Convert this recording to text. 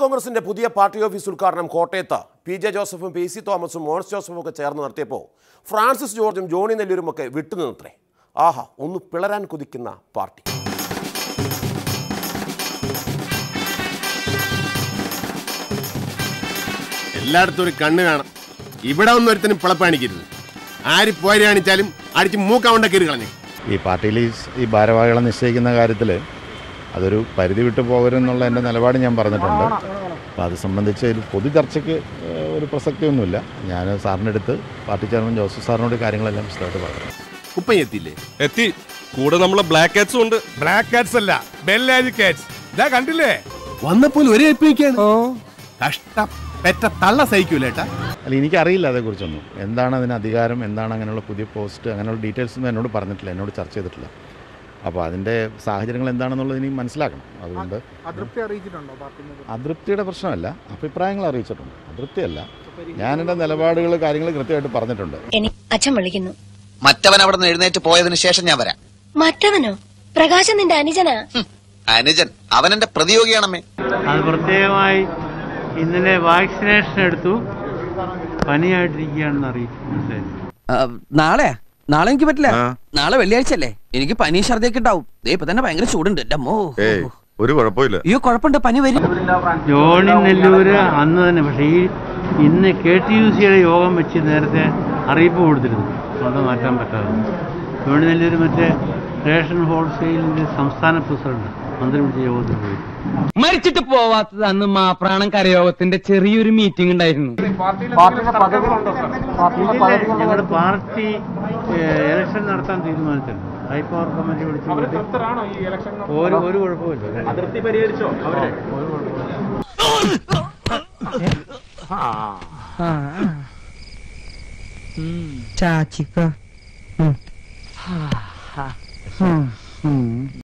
കോൺഗ്രസിന്റെ പുതിയ party office ഉദ്ഘാടനം കോട്ടയത്ത് പി ജെ ജോസഫും പി സി തോമസും മോൻസ് ജോസഫും ഒക്കെ ചേർന്ന് നടത്തിയപ്പോൾ ഫ്രാൻസിസ് ജോർജും ജോണി നെല്ലൂരും ഒക്കെ വിട്ടുനിന്നത്രേ ആഹാ ഒന്ന് പിളരാൻ കുതിക്കുന്ന പാർട്ടി എല്ലായിടത്തും ഒരു കണ്ണ് കാണാം ഇവിടെ ഒന്നും ഒരുത്തനും പിളപ്പാണിക്കരുത് ആര് പോരി കാണിച്ചാലും അടിച്ച് മൂക്കവണ്ട കയറി കളഞ്ഞു ഈ പാർട്ടിയിൽ ഈ സ് ഈ ഭാരവാഹികളെ നിശ്ചയിക്കുന്ന കാര്യത്തിൽ അതൊരു പരിധി വിട്ടു പോകരുതെന്നുള്ള എൻ്റെ നിലപാട് ഞാൻ പറഞ്ഞിട്ടുണ്ട് അപ്പോൾ അത് സംബന്ധിച്ച് ഒരു പൊതു ചർച്ചയ്ക്ക് ഏഹ്, ഒരു പ്രസക്തിയൊന്നുമില്ല ഞാൻ സാറിൻ്റെ അടുത്ത് പാർട്ടി ചെയർമാൻ ജോസഫ് സാറിനോട് കാര്യങ്ങളെല്ലാം വിശദമായിട്ട് പറഞ്ഞു കുപ്പൻ എത്തിയില്ലേ എത്തി കൂടെ നമ്മളെ ബ്ലാക്ക് കാറ്റ്സും ഉണ്ട് ബ്ലാക്ക് കാറ്റ്സ് അല്ല ബെല്ലാജ് കാറ്റ്സ് ഇതാ കണ്ടില്ലേ വന്നപ്പോൾ ഒരേ ഏൽപ്പിക്കാണ് കഷ്ടം പെറ്റ തള്ള സഹിക്കൂലേട്ടാ അല്ല എനിക്കറിയില്ല അതേക്കുറിച്ചൊന്നും എന്താണ് അതിന് അധികാരം എന്താണ് അങ്ങനെയുള്ള പുതിയ പോസ്റ്റ് അങ്ങനെയുള്ള ഡീറ്റെയിൽസ് ഒന്നും എന്നോട് പറഞ്ഞിട്ടില്ല എന്നോട് ചർച്ച ചെയ്തിട്ടില്ല അപ്പോൾ അതിൻ്റെ സാഹചര്യങ്ങൾ എന്താണെന്നുള്ളത് ഇനി മനസ്സിലാക്കണം അതുകൊണ്ട് അതൃപ്തി അറിയിച്ചിട്ടുണ്ടോ പാർട്ടി അതൃപ്തിയുടെ പ്രശ്നമല്ല അഭിപ്രായങ്ങൾ അറിയിച്ചിട്ടുണ്ട് അതൃപ്തിയല്ല ഞാൻ എൻ്റെ നിലപാടുകൾ കാര്യങ്ങൾ കൃത്യമായിട്ട് പറഞ്ഞിട്ടുണ്ട് എനിക്ക് അച്ഛൻ വിളിക്കുന്നു മറ്റവൻ അവിടെ നിന്ന് എഴുന്നേറ്റ് പോയതിനു ശേഷം ഞാൻ വരാം മറ്റവനോ പ്രകാശൻ നിന്റെ അനുജനാ ഹും, അനുജൻ അവൻ എന്റെ പ്രതിയോഗിയാണമ്മേ അത് പ്രത്യേകമായി ഇന്നലെ വാക്സിനേഷൻ എടുത്തു പനിയായിട്ടിരിക്കുകയാണെന്ന് അറിയിച്ചു മനസ്സിലായി നാളെ നാളെ എനിക്ക് പറ്റില്ല നാളെ വെള്ളിയാഴ്ച അല്ലേ എനിക്ക് പനി ഛർദിയൊക്കെ ഉണ്ടാവും ദേ ഇപ്പൊ തന്നെ ഭയങ്കര ചൂടുണ്ട് എന്റെ അമ്മോ ഒരു കുഴപ്പമില്ല അയ്യോ കുഴപ്പമുണ്ട് പനി വരും ജോണി നെല്ലൂര് അന്ന് തന്നെ പക്ഷേ ഈ ഇന്ന് കെ ടി യു സിയുടെ യോഗം വെച്ച് നേരത്തെ അറിയിപ്പ് കൊടുത്തിരുന്നു അതുകൊണ്ട് മാറ്റാൻ പറ്റാതെ ജോണി നെല്ലൂര് മറ്റേ റേഷൻ ഹോൾസെയിലിന്റെ സംസ്ഥാന പ്രസിഡന്റ് മന്ത്രി വിളിച്ച യോഗത്തിൽ പോയി മരിച്ചിട്ട് പോവാത്തത് അന്ന് മാപ്രാണം കരയോഗത്തിന്റെ ചെറിയൊരു മീറ്റിംഗ് ഉണ്ടായിരുന്നു ഞങ്ങളുടെ പാർട്ടി ഇലക്ഷൻ നടത്താൻ തീരുമാനിച്ചിട്ടുണ്ട് ഹൈ പവർ കമ്മിറ്റി വിളിച്ച് ഒരു ഒരു കുഴപ്പമില്ല അതിർത്തി പരിഹരിച്ചോ ഒരു കുഴപ്പമില്ല ചാച്ചിക്ക